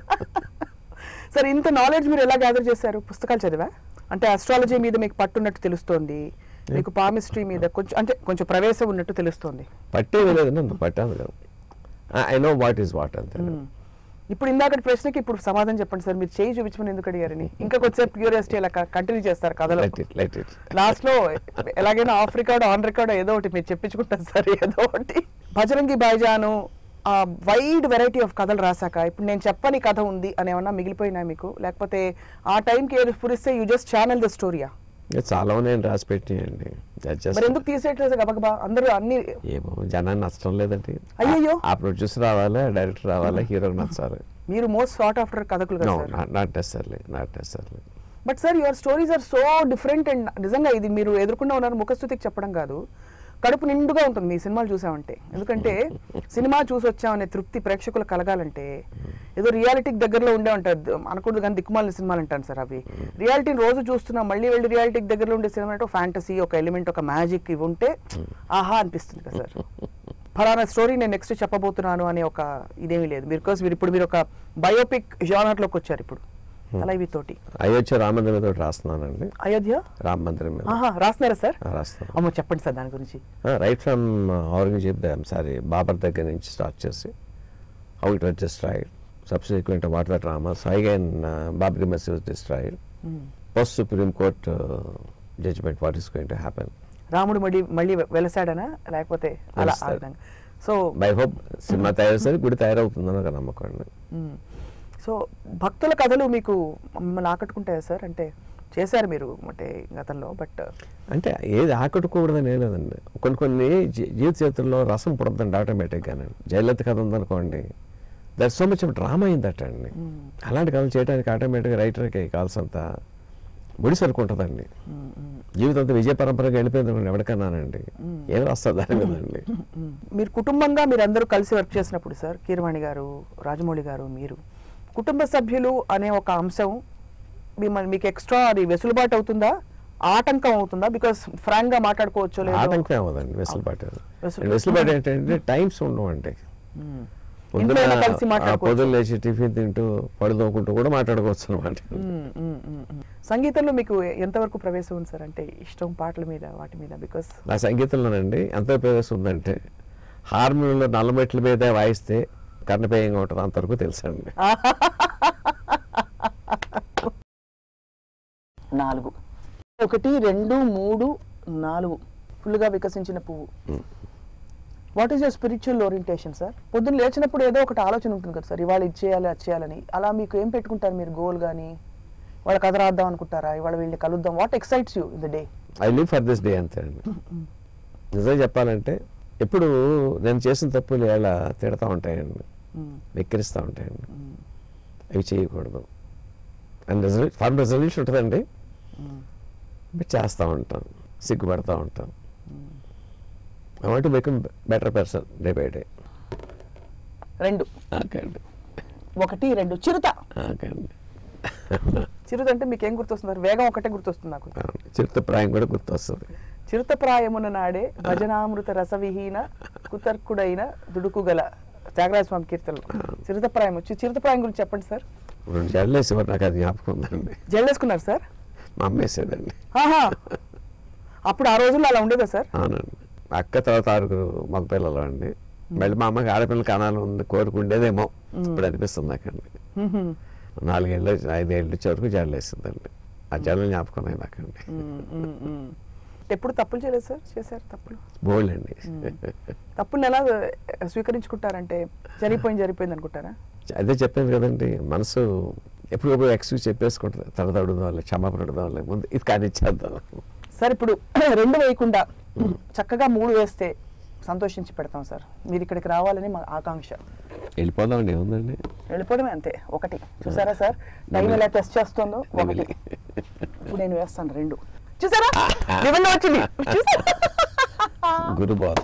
సార్ ఇంత నాలెడ్జ్ మీరు ఎలా గ్యాదర్ చేశారు పుస్తకాలు చదివా అంటే అస్ట్రాలజీ మీద మీకు పట్టున్నట్టు తెలుస్తోంది మీకు పామిస్ట్రీ మీద కొంచెం అంటే కొంచెం ప్రవేశం ఉన్నట్టు తెలుస్తోంది పట్టేది లేదు నన్ను పట్టాను కదా I know what is what అంతే ఇప్పుడు ఇందాక ప్రశ్నకి ఇప్పుడు సమాధానం చెప్పండి సార్ మీరు చేయి చూపించమని ఎందుకు అడిగారని ఇంకా కొంచెం క్యూరియాసిటీ అలా కంటిన్యూ చేస్తారు కథలో light it light it last లో ఎలాగైనా ఆఫ్ రికార్డ్ ఆన్ రికార్డ్ ఏదో ఒకటి మీరు చెప్పించుకుంటారు సార్ ఏదో ఒకటి భజరంగి బాయిజాను ఆ వైడ్ వెరైటీ ఆఫ్ కథలు రాసాక ఇప్పుడు నేను చెప్పని కథ ఉంది అని ఏమన్నా మిగిలిపోయినా మీకు లేకపోతే ఆ టైంకి ఏది స్ఫురిస్తే యూ జస్ట్ ఛానల్ ద స్టోరీయా ఇంకా చాలా నేను రాసి పెట్టినాయండి జడ్జెస్ మరి ఎందుకు తీసేయట్లేదు గబగబా అందరూ అన్ని ఏమో జనాన్ని నచ్చడం లేదండి అయ్యయ్యో. ఆ ప్రొడ్యూసర్ రావాలా డైరెక్టర్ రావాలా హీరోకి నచ్చాలి మీరు మోస్ట్ సార్ట్ ఆఫ్టర్ కథకులు కదా sir not necessarily not necessarily but sir your stories are so different and నిజంగా ఇది మీరు ఎదుర్కొన్న ఉన్నారు ముఖస్థుతికి చెప్పడం కాదు కడుపు నిండుగా ఉంటుంది మీ సినిమాలు చూసామంటే ఎందుకంటే సినిమా చూసి వచ్చామనే తృప్తి ప్రేక్షకులు కలగాలంటే ఏదో రియాలిటీకి దగ్గరలో ఉండే ఉంటుంది అనకూడదు కానీ దిక్కుమాలిన సినిమాలు అంటాను సార్ అవి రియాలిటీని రోజు చూస్తున్నాం మళ్ళీ వెళ్ళి రియాలిటీకి దగ్గరలో ఉండే సినిమా అంటే ఫ్యాంటసీ ఒక ఎలిమెంట్ ఒక మ్యాజిక్ ఇవి ఉంటే ఆహా అనిపిస్తుంది కదా సార్ ఫలానా స్టోరీ నేను నెక్స్ట్ చెప్పబోతున్నాను అనే ఒక ఇదేమీ లేదు బికాస్ మీరు ఇప్పుడు మీరు ఒక బయోపిక్ జానర్లోకి వచ్చారు ఇప్పుడు తలైవి తోటి అయోధ్య రామ మందిరం మీద ఒకటి రాస్తున్నానండి అయోధ్య రామ మందిరం మీద ఆహా రాస్తున్నారా సార్ ఆ, రాస్తున్నాను అమ్మో చెప్పండి సార్ దాని గురించి right from Aurangzeb sorry Babar దగ్గర నుంచి స్టార్ట్ చేసి how it was destroyed subsequent what the dramas again Babri Masjid was destroyed post supreme court judgement what is going to happen రాముడు మళ్ళీ మళ్ళీ వెలసాడనా లేకపోతే అలా ఆ వెలసాడు. విధంగా సో బై హోప్ సినిమా తయారు గుడి తయారవుతుందని ఒక నమ్మకం అండి సో భక్తుల కథలు మీకు మిమ్మల్ని ఆకట్టుకుంటాయా సార్ అంటే చేశారు మీరు అంటే గతంలో బట్ అంటే ఏది ఆకట్టుకోకూడదని ఏం లేదండి కొన్ని కొన్ని జీ- జీవిత చరిత్రలో రసం పుడద్దండి ఆటోమేటిక్గానే జయలలిత కథ ఉందనుకోండి దట్ సో మచ్ డ్రామా అయిందట అండి అలాంటి కథలు చేయడానికి ఆటోమేటిక్గా రైటర్కి కావాల్సినంత ముడి సరుకుంటుందండి జీవితం అంతా విజయ పరంపరగా వెళ్ళిపోయింది అనుకోండి ఎవరికన్నానండి ఏం రాస్తుంది దాని మీదండి మీరు కుటుంబంగా మీరు అందరూ కలిసి వర్క్ చేసినప్పుడు సార్ కీరవాణి గారు రాజమౌళి గారు మీరు కుటుంబ సభ్యులు అనే ఒక అంశం మిమ్మల్ని మీకు ఎక్స్ట్రా అది వెసులుబాటు అవుతుందా ఆటంకం అవుతుందా బికాస్ ఫ్రాంక్ గా మాట్లాడుకోవచ్చు లేదు ఆటంకం అవ్వదండి వెసులుబాటు వెసులుబాటు. వెసులుబాటు ఏంటంటే టైమ్స్ ఉండవండి ఇంట్లో అయినా కలిసి పొద్దున మాట్లాడుకోవచ్చు పొద్దున్న లేచి టిఫిన్ తింటూ పడుదోకుంటూ కూడా మాట్లాడుకోవచ్చు అనమాట మ్మ్, మ్మ్, మ్మ్, మ్మ్. సంగీతంలో మీకు ఎంతవరకు ప్రవేశం ఉంది సార్ అంటే ఇష్టం పాటల మీద వాటి మీద బికాస్ నా సంగీతంలోనండి ఎంత ఉపయోగం ఉందంటే హార్మోనియంలో నల్లమెట్ల మీద వాయిస్తే కర్ణపేయంగా ఉంటుంది అంతవరకు తెలుసండి నాలుగు ఒకటి రెండు మూడు నాలుగు ఫుల్గా వికసించిన పువ్వు what is your spiritual orientation sir పొద్దున్న లేచినప్పుడు ఏదో ఒకటి ఆలోచన ఉంటుంది కదా సార్ ఇవాళ ఇది చేయాలి అది చేయాలని అలా మీకు ఏం పెట్టుకుంటారు మీరు గోల్ కానీ వాళ్ళ కథ రాద్దాం అనుకుంటారా ఇవాళ వీళ్ళని కలుద్దాం what excites you in the day I live for this day అంతే అండి నిజంగా చెప్పాలంటే ఎప్పుడు నేను చేసిన తప్పులు ఎలా తిడతా ఉంటాయండి వెక్కిరిస్తూ ఉంటాయండి అవి చేయకూడదు అండ్ రిజల్యూట్ ఫార్మ్ రెజల్యూషన్ ఉంటుందండి బట్ చేస్తూ ఉంటాం సిగ్గుపడతా ఉంటాం I want make better person day by day రెండు ఆకండి ఒకటి రెండు చిరుత ఆకండి చిరుత అంటే మీకు ఏం గుర్తొస్తుంది వేగం ఒకటే గుర్తొస్తుంది నాకు చిరుతప్రాయం కూడా గుర్తొస్తుంది చిరుత ప్రాయమున నాడే భజనామృత రసవిహీన కుతర్కుడైన దుడుకుగల త్యాగరాజ స్వామి కీర్తనలు చిరుత ప్రాయం వచ్చి చిరుత ప్రాయం గురించి చెప్పండి సార్ రెండు జడలేసి నాకు అది జ్ఞాపకం ఉందండి జల్లేసుకున్నారు సార్ మా అమ్మ వేసేదండి ఆహా అప్పుడు ఆ రోజుల్లో అలా ఉండేదా సార్ అవునండి అక్క తర్వాత ఆరుగురు మగ పిల్లలు అండి మళ్ళీ మా అమ్మకి ఆడపిల్లలు కనాలి ఉంది కోరుకుండేదేమో ఇప్పుడు అనిపిస్తుంది నాకండి మ్మ్. నాలుగేళ్ళు ఐదేళ్ళు వచ్చే వరకు జడలేసిందండి ఆ జడలు జ్ఞాపకం ఉన్నాయి నాకండి మ్మ్, మ్మ్, మ్మ్. ఎప్పుడు తప్పులు చేయలేదు సార్ చేశారు తప్పులు బోల్డ్ అండి తప్పుల్ని ఎలా స్వీకరించుకుంటారంటే జరిగిపోయింది జరిగిపోయింది అనుకుంటారా అదే చెప్పాను కదండి మనసు ఎప్పుడప్పుడు ఎక్స్క్యూజ్ చెప్పేసుకుంటుంది తర్వాత అడుగుదాం క్షమాపణ అడుగుదాం ముందు ఇది కానిచ్చేద్దాం సార్ ఇప్పుడు రెండు వేయకుండా చక్కగా మూడు వేస్తే సంతోషించి పెడతాం సార్ మీరు ఇక్కడికి రావాలని మా ఆకాంక్ష వెళ్ళిపోదామండి ఏముందండి వెళ్ళిపోవడమే అంతే ఒకటి చూసారా సార్ టైం ఎలా టెస్ట్ చేస్తుందో ఒకటి ఇప్పుడు నేను వేస్తాను రెండు చూసారా రెవెన్యూ వచ్చింది చూసారా? గురుబోధ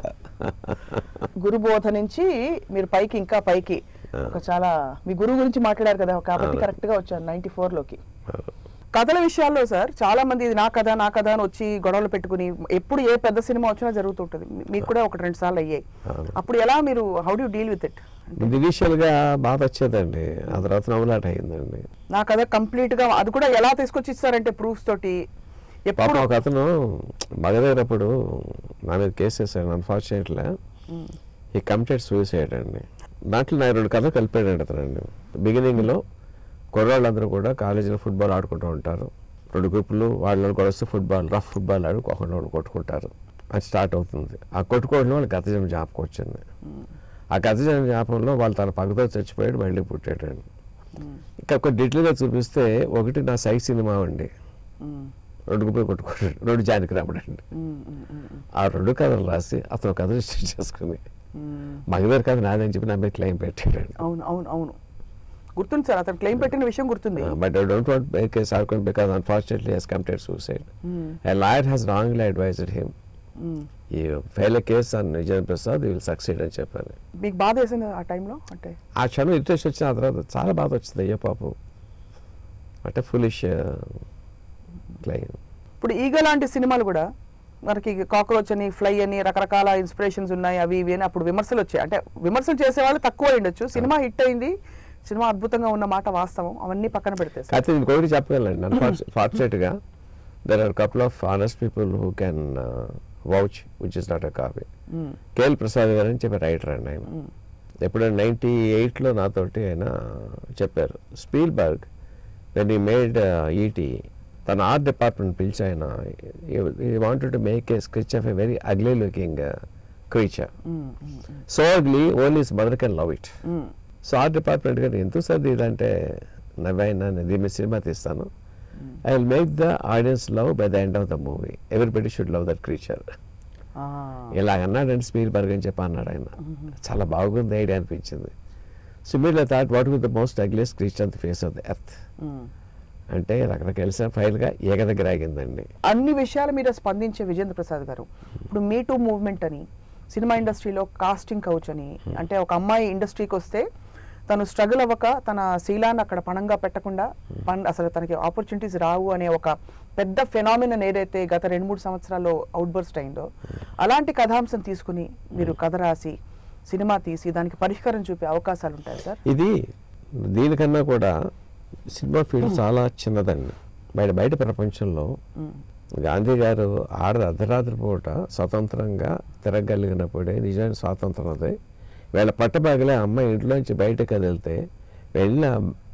గురుబోధ నుంచి మీరు పైకి ఇంకా పైకి ఒక చాలా మీ గురువు గురించి మాట్లాడారు కదా కాబట్టి అవును. కరెక్ట్ గా వచ్చాను నైన్టీ లోకి కథల విషయాల్లో సార్ చాలా మంది ఇది నా కథ నా కథ అని వచ్చి గొడవలు పెట్టుకుని ఎప్పుడు ఏ పెద్ద సినిమా వచ్చినా జరుగుతుంటది మీ- మీకు కూడా ఒకటి రెండు సార్లు అయ్యాయి అవును. అప్పుడు ఎలా మీరు how do deal with it ముందు ఇనిషియల్ గా బాధ వచ్చేదండి ఆ తర్వాత నవ్వులాట అయిందండి నా కథ కంప్లీట్ గా అది కూడా ఎలా తీసుకొచ్చి ఇస్తారంటే ప్రూఫ్స్ తోటి పాపం ఎప్పుడు ఒక అతను మగదగినప్పుడు నా మీద కేసు వేసాడు అన్ఫార్చునేట్లీ ఈ కమిటెడ్ సూసైడ్ అండి దాంట్లో నా రెండు కథలు కలిపాడండి అతనండి బిగినింగ్లో కుర్రాళ్ళందరూ కూడా కాలేజీలో ఫుట్బాల్ ఆడుకుంటూ ఉంటారు రెండు గ్రూపులు వాళ్ళు కొలిస్తే ఫుట్బాల్ రఫ్ ఫుట్బాల్ ఆడి ఒకళ్ళు కొట్టుకుంటారు అది స్టార్ట్ అవుతుంది ఆ కొట్టుకోవడంలో వాళ్ళ గత జన్మ జ్ఞాపకం వచ్చింది ఆ గత జన్మ జ్ఞాపకంలో వాళ్ళు తన పక్కతో చచ్చిపోయాడు మళ్ళీ పుట్టాడండి ఇంకా ఒక డీటెయిల్గా చూపిస్తే ఒకటి నా సై సినిమా అండి రెండు గుప్పలు కొట్టుకుంటాడు రెండు జానికి రాముడు అండి మ్మ్, మ్మ్, మ్మ్, ఆ రెండు కథలు రాసి అతను కథ రిజిస్టర్ చేసుకుని మ్మ్. మగధర్ కథ నాదని చెప్పి నా మీద క్లెయిమ్ పెట్టాడు అవును అవును అవును గుర్తుంది సార్ అతను క్లెయిమ్ పెట్టిన విషయం గుర్తుంది but I don't want make case argument because unfortunately he's committed suicide hmm, A lawyer has wrongly advised him. మ్మ్. You fail a case on Vijay Prasad, you will succeed అని చెప్పాను మీకు బాధ వేసింది ఆ టైంలో అంటే ఆ క్షణం ఇరిటేషన్ వచ్చిన ఆ తర్వాత చాలా బాధ వచ్చింది అయ్యో పాపం అంటే ఫులిష్ క్లైమ్ ఇప్పుడు ఈగ లాంటి సినిమాలు కూడా మనకి కాక్రోచ్ అని ఫ్లై అని రకరకాల ఇన్స్పిరేషన్స్ ఉన్నాయి అవి ఇవి అని అప్పుడు విమర్శలు వచ్చాయి అంటే విమర్శలు చేసేవాళ్ళు తక్కువ ఉండొచ్చు సినిమా హిట్ అయింది సినిమా అద్భుతంగా ఉన్న మాట వాస్తవం అవన్నీ పక్కన పెడితే సార్. కాకపోతే ఇంకొకటి చెప్పగలండి అన్ఫార్చునేట్గా there are couple of honest people who can vouch which is not a copy hmm, K L Prasad garu అని చెప్పి రైటర్ అండి ఆయన మ్మ్, ఎప్పుడో నైంటీ ఎయిట్లో నాతోటి ఆయన చెప్పారు Spielberg then he made ET తన ఆర్ట్ డిపార్ట్మెంట్ పిలిచి ఆయన he wanted to make a sketch of a very ugly looking creature hmm, hmm, so ugly only his mother can love it hmm, so art department గారు ఎందుకు sir ఇదంటే నవ్వైనా నేను దీని మీద cinema తీస్తాను I will make the audience love by the end of the movie everybody should love that creature ఆ, ఇలా అన్నాడంటే స్పీల్ బర్గ్ అని చెప్పి అన్నాడు ఆయన చాలా బాగుంది ఐడియా అనిపించింది similar thought what with the most ugliest creature on the face of the earth hmm. అంటే రకరకాల ఫైల్గా ఏక దగ్గర ఆగిందండి అన్ని విషయాల మీద స్పందించే విజేంద్ర ప్రసాద్ గారు ఇప్పుడు మీ టూ మూవ్మెంట్ అని సినిమా ఇండస్ట్రీలో కాస్టింగ్ కౌచ్ అని అంటే ఒక అమ్మాయి ఇండస్ట్రీకి వస్తే తను స్ట్రగుల్ అవ్వక తన శీలాన్ని అక్కడ పణంగా పెట్టకుండా పన్ అసలు తనకి ఆపర్చునిటీస్ రావు అనే ఒక పెద్ద ఫెనామినన్ ఏదైతే గత రెండు మూడు సంవత్సరాల్లో అవుట్బర్స్ట్ అయిందో అలాంటి కథాంశం తీసుకుని మీరు కథ రాసి సినిమా తీసి దానికి పరిష్కారం చూపే అవకాశాలు ఉంటాయి సార్ ఇది దీనికన్నా కూడా సినిమా ఫీల్డ్ చాలా చిన్నదండి బయట బయట ప్రపంచంలో మ్మ్. గాంధీ గారు ఆడ అర్ధరాత్రి పూట స్వతంత్రంగా తిరగలిగినప్పుడే నిజమైన స్వాతంత్రం అది వీళ్ళ పట్టబాగలే అమ్మాయి ఇంట్లోంచి బయటకు కదిలితే వెళ్ళిన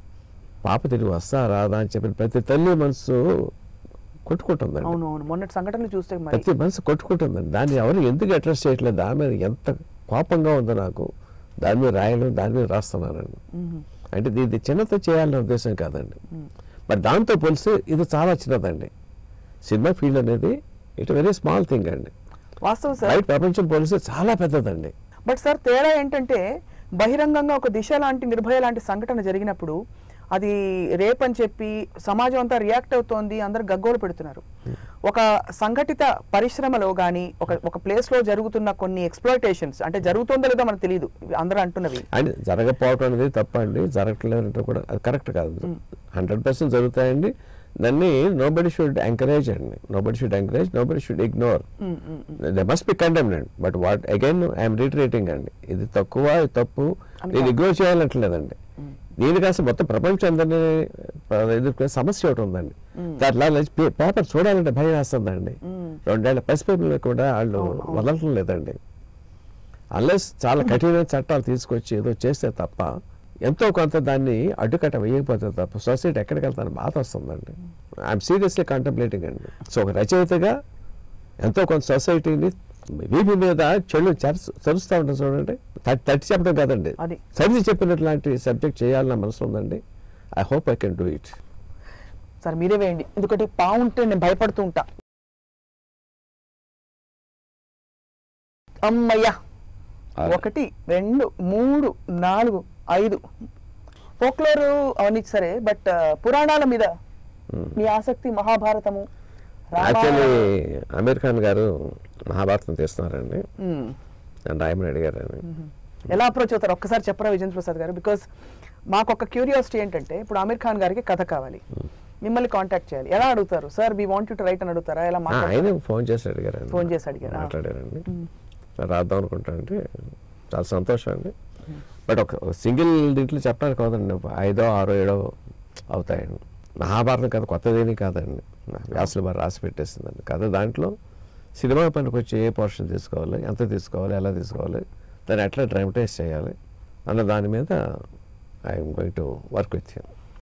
పాప తిరిగి వస్తా రాదా అని చెప్పిన ప్రతి తల్లి మనసు కొట్టుకుంటుందండి అవును అవును మొన్నటి సంఘటనలు చూస్తే మరి ప్రతి మనసు కొట్టుకుంటుందండి దాన్ని ఎవరు ఎందుకు అడ్రస్ చేయట్లేదు దాని మీద ఎంత కోపంగా ఉందో నాకు దాని మీద రాయడం దాని మీద రాస్తున్నానండి మ్మ్. అంటే ఇది చిన్నతో చేయాలనే ఉద్దేశం కాదండి బట్ దాంతో పోలిస్తే ఇది చాలా చిన్నదండి సినిమా ఫీల్డ్ అనేది ఇట్ వెరీ స్మాల్ థింగ్ అండి వాస్తవం సార్ బయట ప్రపంచం పోలిస్తే చాలా పెద్దదండి బట్ సార్ తేడా ఏంటంటే బహిరంగంగా ఒక దిశ లాంటి నిర్భయ లాంటి సంఘటన జరిగినప్పుడు అది రేప్ అని చెప్పి సమాజం అంతా రియాక్ట్ అవుతోంది అందరు గగ్గోలు పెడుతున్నారు ఒక సంఘటిత పరిశ్రమలో కానీ ఒక ఒక ప్లేస్ లో జరుగుతున్న కొన్ని ఎక్స్ప్లోటేషన్స్ అంటే జరుగుతుందో లేదో మనకు తెలియదు ఇవి అందరూ అంటున్నవి అండ్ జరగకపోవటం అనేది తప్పండి జరగట్లేదంటే కూడా అది కరెక్ట్ కాదు హండ్రెడ్ పర్సెంట్ జరుగుతాయండి దాన్ని నోబడి షుడ్ ఎంకరేజ్ అండి nobody should encourage nobody should ignore um, um, um. They must be condemned but what again I'm reiterating అండి ఇది తక్కువ ఇది తప్పు అని దీన్ని కాదు. ఇగ్నోర్ చేయాలంటలేదండి దీనికి అసలు మొత్తం ప్రపంచం అందరినీ ప- ఎదుర్కొనే సమస్య ఒకటి ఉందండి దాంట్లో పేపర్ చూడాలంటే భయం వేస్తుందండి మ్మ్. రెండేళ్ల పసిపిల్లలు కూడా వాళ్ళు వదలటం లేదండి అన్లెస్ చాలా కఠినమైన చట్టాలు తీసుకొచ్చి ఏదో చేస్తే తప్ప ఎంతో కొంత దాన్ని అడ్డుకట్ట వేయకపోతే తప్ప సొసైటీ ఎక్కడికి వెళ్తాను బాధ వస్తుందండి ఐఎమ్ సీరియస్లీ కంటంప్లేటింగ్ అండి సో ఒక రచయితగా ఎంతో కొంత సొసైటీని వీపి మీద చెడు చరుస్తూ ఉంటుంది చూడండి తట్టి తట్టి చెప్పడం కాదండి అది. సరిది చెప్పినట్లాంటి సబ్జెక్ట్ చేయాలన్న మనసు ఉందండి I hope I can do it sir మీరే వేయండి ఎందుకంటే పావు ఉంటే నేను భయపడుతూ ఉంటా అమ్మయ్యా ఒకటి రెండు మూడు నాలుగు ఐదు ఫోక్లోరు అవన్నీ సరే బట్ పురాణాల మీద మీ ఆసక్తి మహాభారతము యాక్చువల్లీ రామాయణం. అమీర్ ఖాన్ గారు మహాభారతం తీస్తున్నారండి మ్మ్. నన్ను రాయమని అడిగారని ఎలా అప్రోచ్ అవుతారు ఒక్కసారి చెప్పరా విజేంద్ర ప్రసాద్ గారు బికాస్ మాకు ఒక క్యూరియాసిటీ ఏంటంటే ఇప్పుడు ఆమీర్ ఖాన్ గారికి కథ కావాలి మిమ్మల్ని కాంటాక్ట్ చేయాలి ఎలా అడుగుతారు sir we want to write అని అడుగుతారా ఎలా ఆ, మాట్లాడతారు ఆయన ఫోన్ చేసి అడిగారండి ఫోన్ చేసి అడిగారా? మాట్లాడారండి రాద్దాం అనుకుంటా అంటే చాలా సంతోషం అండి బట్ ఒక సింగిల్ దీంట్లో చెప్పడానికి కాదండి ఐదో ఆరో ఏడో అవుతాయండి మహాభారతం కథ కొత్తదేని కాదండి నా వ్యాసులు బాగా రాసి పెట్టేసిందండి కథ దాంట్లో సినిమా పనికి వచ్చి ఏ పోర్షన్ తీసుకోవాలి ఎంత తీసుకోవాలి ఎలా తీసుకోవాలి దాన్ని ఎట్లా డ్రామటైజ్ చేయాలి అన్న దాని మీద I'm going to work with you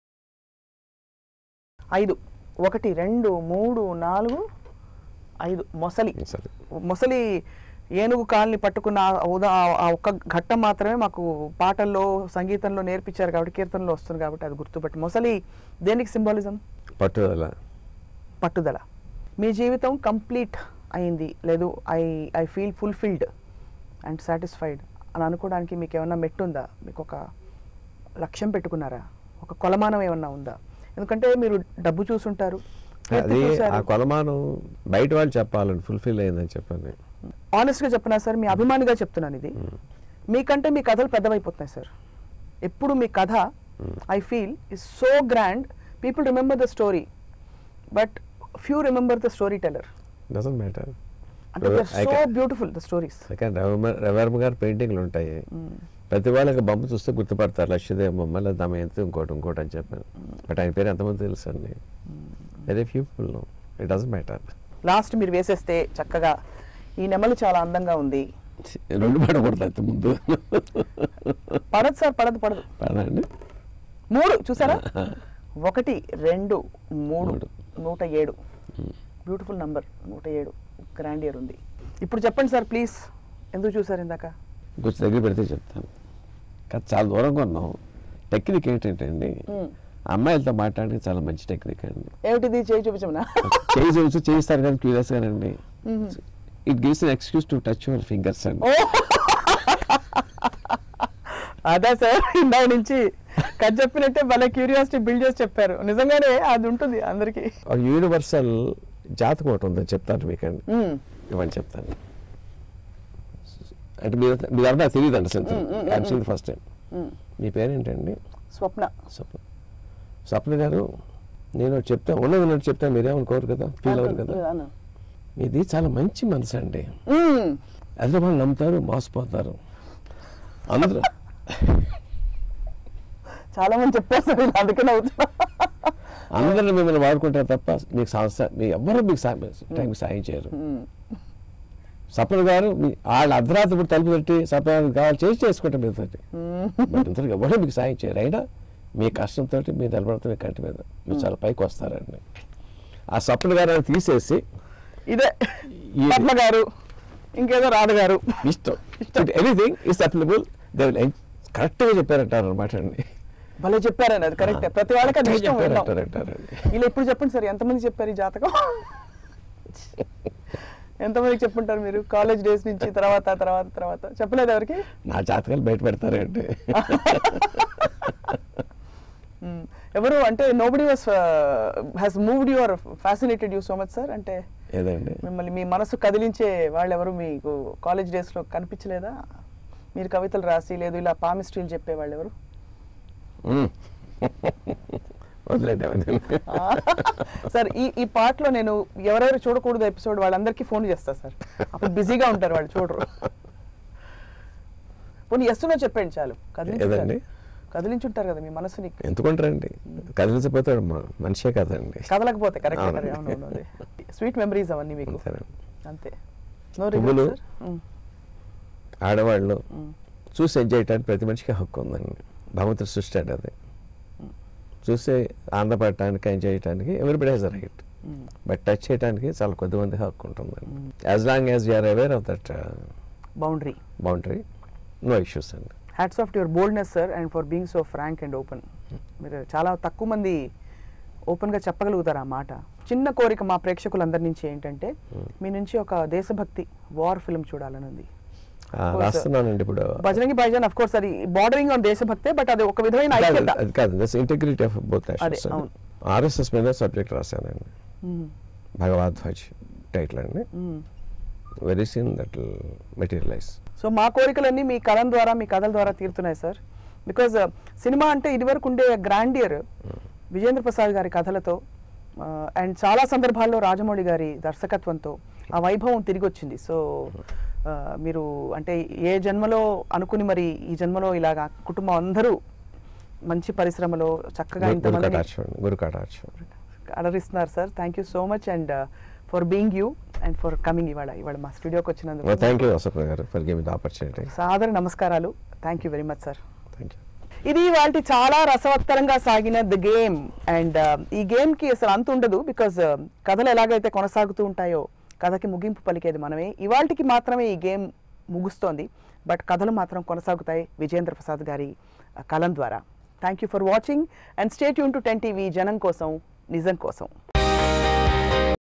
ఐదు ఒకటి రెండు మూడు నాలుగు ఐదు మొసలి సరే మొసలి ఏనుగు కాల్ని పట్టుకున్న ఆ ఉదా ఆ ఒక్క ఘట్టం మాత్రమే మాకు పాటల్లో సంగీతంలో నేర్పించారు కాబట్టి కీర్తనలో వస్తుంది కాబట్టి అది గుర్తుపట్టి మొసలి దేనికి సింబాలిజం పట్టుదల పట్టుదల మీ జీవితం కంప్లీట్ అయింది లేదు I I feel fulfilled and satisfied అని అనుకోవడానికి మీకు ఏమన్నా మెట్టు ఉందా మీకు ఒక లక్ష్యం పెట్టుకున్నారా ఒక కొలమానం ఏమన్నా ఉందా ఎందుకంటే మీరు డబ్బు చూసుంటారు కీర్తి అది చూశారు. ఆ కొలమానం బయట వాళ్ళు చెప్పాలండి ఫుల్ఫిల్ అయిందని చెప్పండి ఆనెస్ట్గా చెప్పనా సార్ మీ అభిమానిగా చెప్తున్నాను ఇది మీకంటే మీ కథలు పెద్దవైపోతున్నాయి సార్ ఎప్పుడు మీ కథ I feel is so grand people remember the story but few remember the story teller doesn't matter అంటే so beautiful the stories second Ravi Varma garu పెయింటింగ్లు ఉంటాయి ప్రతి వాళ్ళకి బొమ్మ చూస్తే గుర్తుపడతారు లక్ష్యదేవ్ బొమ్మ లేదా దమయంతి ఇంకోటి ఇంకోటి అని చెప్పాను బట్ ఆయన పేరు ఎంతమంది తెలుసు అండి very few people know it doesn't matter last మీరు వేసేస్తే చక్కగా ఈ నెమలు చాలా అందంగా ఉంది రెండు పడకూడదు అయితే ముందు పడదు సార్ పడదు పడదు పడండి మూడు చూసారా ఒకటి రెండు మూడు మూడు. నూట ఏడు బ్యూటిఫుల్ నంబర్ నూట ఏడు గ్రాండ్ ఇయర్ ఉంది ఇప్పుడు చెప్పండి సార్ ప్లీజ్ ఎందుకు చూసారు ఇందాక కొంచెం దగ్గర పెడితే చెప్తాను కానీ చాలా దూరంగా ఉన్నాం టెక్నిక్ ఏంటంటే అండి మ్మ్. అమ్మాయిలతో మాట్లాడడానికి చాలా మంచి టెక్నిక్ అండి ఏమిటిది చేయి చూపించమనా చేయి చూసి చేయిస్తారు కానీ క్యూరియస్ గానండి it gives an excuse to touch your fingers అండి అదే సార్ ఇందాక నుంచి కథ చెప్పినట్టే భలే క్యూరియాసిటీ బిల్డ్ చేసి చెప్పారు నిజంగానే అది ఉంటుంది అందరికి ఒక యూనివర్సల్ జాతకం ఒకటి ఉందని చెప్తాను మీకండి ఇవన్నీ చెప్తాను అంటే మీరు మీరు ఎవరు నాకు తెలియదు అండి అసలు ఫస్ట్ టైం మీ పేరేంటండి స్వప్న స్వప్న స్వప్న గారు నేను ఒకటి చెప్తా ఉన్నది ఉన్నట్టు చెప్తాను మీరేమనుకోరు కదా ఫీల్ అవ్వరు కదా అను. మీది చాలా మంచి మనసు అండి మ్మ్. అదే వాళ్ళు నమ్ముతారు మోసపోతారు అందరూ చాలా మంది చెప్పారు సార్ ఇలా అందుకే నవ్వుతున్నా అందరూ మిమ్మల్ని వాడుకుంటారు తప్ప మీకు సంస్థ మీ ఎవ్వరూ మీకు సాయం టైంకి సాయం చేయరు మ్మ్. సప్న గారు మీ వాళ్ళ అర్ధరాత్రి ఇప్పుడు తలుపు తట్టి సప్న గారికి కావాలి చేసి చేసుకుంటాం మీద తోటి మ్మ్. బట్ ఇంతకు ఎవరో మీకు సాయం చేయరు అయినా మీ కష్టంతో మీరు నిలబడుతున్న కంటి మీద మీరు చాలా పైకి వస్తారండి ఆ సప్న గారు అని తీసేసి ఇదే ఈ- పద్మ గారు ఇంకేదో రాధ గారు ఇష్టం ఎనీథింగ్ ఇస్ అప్లిబుల్ దే కరెక్ట్గా చెప్పారంటారు అనమాట అండి భలే చెప్పారని అది కరెక్ట్ ప్రతి వాళ్ళకి అది ఇష్టం వినడం. చెప్పారంటారంటారండి ఇలా ఇప్పుడు చెప్పండి సార్ ఎంతమంది చెప్పారు ఈ జాతకం ఎంతమందికి చెప్పుంటారు మీరు కాలేజ్ డేస్ నుంచి తర్వాత తర్వాత తర్వాత చెప్పలేదు ఎవరికి నా జాతకాలు బయట పెడతారండి మ్మ్. ఎవరు అంటే nobody was has moved you are fascinated you so much sir అంటే ఏదండి మిమ్మల్ని మీ మనసు కదిలించే వాళ్ళు ఎవరు మీకు కాలేజ్ డేస్లో కనిపించలేదా మీరు కవితలు రాసి లేదు ఇలా పామిస్ట్రీలు చెప్పే వాళ్ళు ఎవరు మ్మ్. వదిలేండి అవన్నీ. సార్ ఈ ఈ పార్ట్లో నేను ఎవరెవరు చూడకూడదు ఎపిసోడ్ వాళ్ళందరికీ ఫోన్ చేస్తా సార్ అప్పుడు బిజీగా ఉంటారు వాళ్ళు చూడరు పోనీ ఎస్తున్నా చెప్పండి చాలు కదిలించుంటారు ఏదండి? కదిలించుంటారు కదా మీ మనసుని ఎందుకుంటారండి కదిలించకపోతాడు మ- మనిషే కదండి కదలకపోతే కరెక్ట్ అవునండి. అవును స్వీట్ మెమరీస్ అవన్నీ మీకు అంతేనండి. అంతే నో పువ్వులు. రిగ్రెట్స్ సార్ ఆడవాళ్ళు చూసి ఎంజాయ్ చేయడానికి ప్రతి మనిషికి హక్కు ఉందండి భగవంతుడు సృష్టి అండి అది చూసి ఆనందపడటానికి ఎంజాయ్ చేయడానికి everybody has a right but touch చేయడానికి చాలా కొద్దిమంది హక్కు ఉంటుందండి as long as you're aware of that boundary boundary no issues అండి hats off your boldness sir and for being so frank and open మీరు చాలా తక్కువ మంది ఓపెన్గా చెప్పగలుగుతారు ఆ మాట చిన్న కోరిక మా ప్రేక్షకులందరి నుంచి ఏంటంటే మీ నుంచి ఒక దేశభక్తి వార్ ఫిల్మ్ చూడాలని ఉంది ఆ, రాస్తున్నానండి ఇప్పుడు బజరంగి భాయిజాన్ అఫ్ కోర్స్ అది బార్డరింగ్ ఆన్ దేశభక్తే బట్ అది ఒక విధమైన కాదు, ఐక్యత అది కాదు దట్స్ ఇంటిగ్రిటీ ఆఫ్ బోత్ అదే, అవును. ఆర్ఎస్ఎస్ మీద సబ్జెక్ట్ రాశానండి మ్మ్. భగవద్ధ్వజ్ టైటిల్ అండి మ్మ్. Very seen that materialize so మా కోరికలన్నీ మీ కథల ద్వారా మీ కథల ద్వారా తీరుతున్నాయి సార్ బికాజ్ సినిమా అంటే ఇదివరకు ఉండే గ్రాండియర్ విజేంద్ర ప్రసాద్ గారి కథలతో అండ్ చాలా సందర్భాల్లో రాజమౌళి గారి దర్శకత్వంతో ఆ వైభవం తిరిగి వచ్చింది సో మీరు అంటే ఏ జన్మలో అనుకుని మరి ఈ జన్మలో ఇలాగా కుటుంబం అందరూ మంచి పరిశ్రమలో చక్కగా గురు ఇంతమంది కటాక్షం గురు కటాక్షం అలరిస్తున్నారు sir thank you so much and for being you and for coming ఇవాళ ఇవాళ మా స్టూడియోకి వచ్చినందుకు థ్యాంక్ యూ అశోక్ గారు ఫర్ గివింగ్ ద ఆపర్చునిటీ సాదర నమస్కారాలు thank you very much sir thank you ఇది వాళ్ళ చాలా రసవత్తరంగా సాగిన ద గేమ్ అండ్ ఈ గేమ్ కి అసలు అంత ఉండదు బికాజ్ కథలు ఎలాగైతే కొనసాగుతూ ఉంటాయో కథకి ముగింపు పలికేది మనమే ఇవాళకి మాత్రమే ఈ గేమ్ ముగుస్తోంది బట్ కథలు మాత్రం కొనసాగుతాయి విజేంద్ర ప్రసాద్ గారి uh, కలం ద్వారా thank you for watching and stay tuned to ten జనం కోసం నిజం కోసం